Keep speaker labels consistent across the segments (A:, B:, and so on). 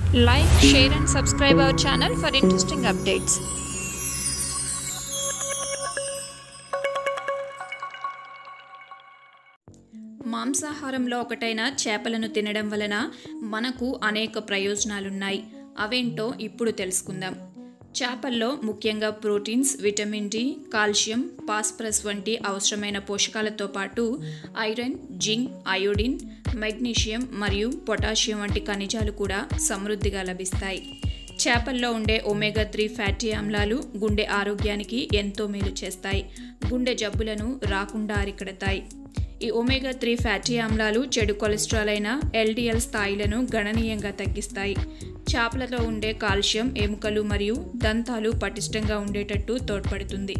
A: Like, share, and subscribe our channel for interesting updates. మాంసాహారంలో ఒకటైన చేపలను తినడం వలన మనకు అనేక ప్రయోజనాలున్నాయి అవేంటో ఇప్పుడు తెలుసుకుందాం చేపల్లో ముఖ్యంగా proteins vitamin D calcium phosphorus వంటి అవసరమైన పోషకాలతో పాటు ఐరన్ జింక్ అయోడిన్ మెగ్నీషియం మరియు పొటాషియం వంటి ఖనిజాలు కూడా సమృద్ధిగా లభిస్తాయి చేపల్లో ఉండే ఒమేగా త్రీ ఫ్యాటీ ఆమ్లాలు గుండె ఆరోగ్యానికి ఎంతో మేలు చేస్తాయి గుండె జబ్బులను రాకుండా అరికడతాయి ఈ ఒమేగా త్రీ ఫ్యాటీ ఆమ్లాలు చెడు కొలెస్ట్రాల్ అయిన ఎల్డిఎల్ స్థాయిలను గణనీయంగా తగ్గిస్తాయి చేపలలో ఉండే కాల్షియం ఎముకలు మరియు దంతాలు పటిష్టంగా ఉండేటట్టు తోడ్పడుతుంది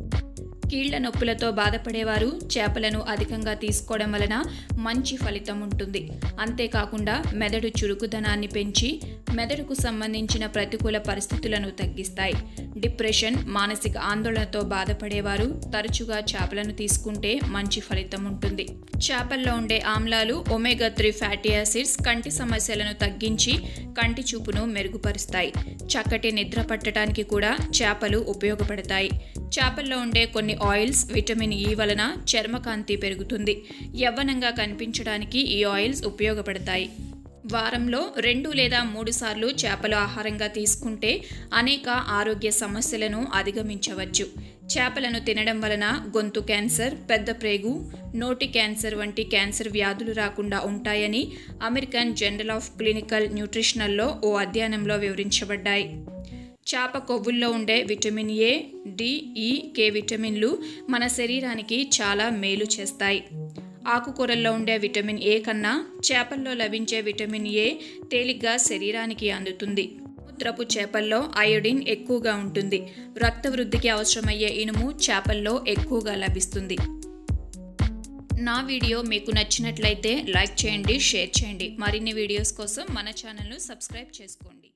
A: కీళ్ల నొప్పులతో బాధపడేవారు చేపలను అధికంగా తీసుకోవడం వలన మంచి ఫలితం ఉంటుంది అంతేకాకుండా మెదడు చురుకుదనాన్ని పెంచి మెదడుకు సంబంధించిన ప్రతికూల పరిస్థితులను తగ్గిస్తాయి డిప్రెషన్ మానసిక ఆందోళనతో బాధపడేవారు తరచుగా చేపలను తీసుకుంటే మంచి ఫలితం ఉంటుంది చేపల్లో ఉండే ఆమ్లాలు ఒమేగా త్రీ ఫ్యాటీ యాసిడ్స్ కంటి సమస్యలను తగ్గించి కంటి చూపును మెరుగుపరుస్తాయి చక్కటి నిద్ర పట్టడానికి కూడా చేపలు ఉపయోగపడతాయి చేపల్లో ఉండే కొన్ని ఆయిల్స్ విటమిన్ ఈ వలన చర్మకాంతి పెరుగుతుంది యవ్వనంగా కనిపించడానికి ఈ ఆయిల్స్ ఉపయోగపడతాయి వారంలో రెండు లేదా మూడు సార్లు చేపలు ఆహారంగా తీసుకుంటే అనేక ఆరోగ్య సమస్యలను అధిగమించవచ్చు చేపలను తినడం వలన గొంతు క్యాన్సర్ పెద్ద ప్రేగు నోటి క్యాన్సర్ వంటి క్యాన్సర్ వ్యాధులు రాకుండా ఉంటాయని అమెరికన్ జనరల్ ఆఫ్ క్లినికల్ న్యూట్రిషనల్లో ఓ అధ్యయనంలో వివరించబడ్డాయి చేప కొవ్వుల్లో ఉండే విటమిన్ ఏ డి ఈ కే విటమిన్లు మన శరీరానికి చాలా మేలు చేస్తాయి ఆకుకూరల్లో ఉండే విటమిన్ ఏ కన్నా చేపల్లో లభించే విటమిన్ ఏ తేలిగ్గా శరీరానికి అందుతుంది సముద్రపు చేపల్లో అయోడిన్ ఎక్కువగా ఉంటుంది రక్త వృద్ధికి అవసరమయ్యే ఇనుము చేపల్లో ఎక్కువగా లభిస్తుంది నా వీడియో మీకు నచ్చినట్లయితే లైక్ చేయండి షేర్ చేయండి మరిన్ని వీడియోస్ కోసం మన ఛానల్ను సబ్స్క్రైబ్ చేసుకోండి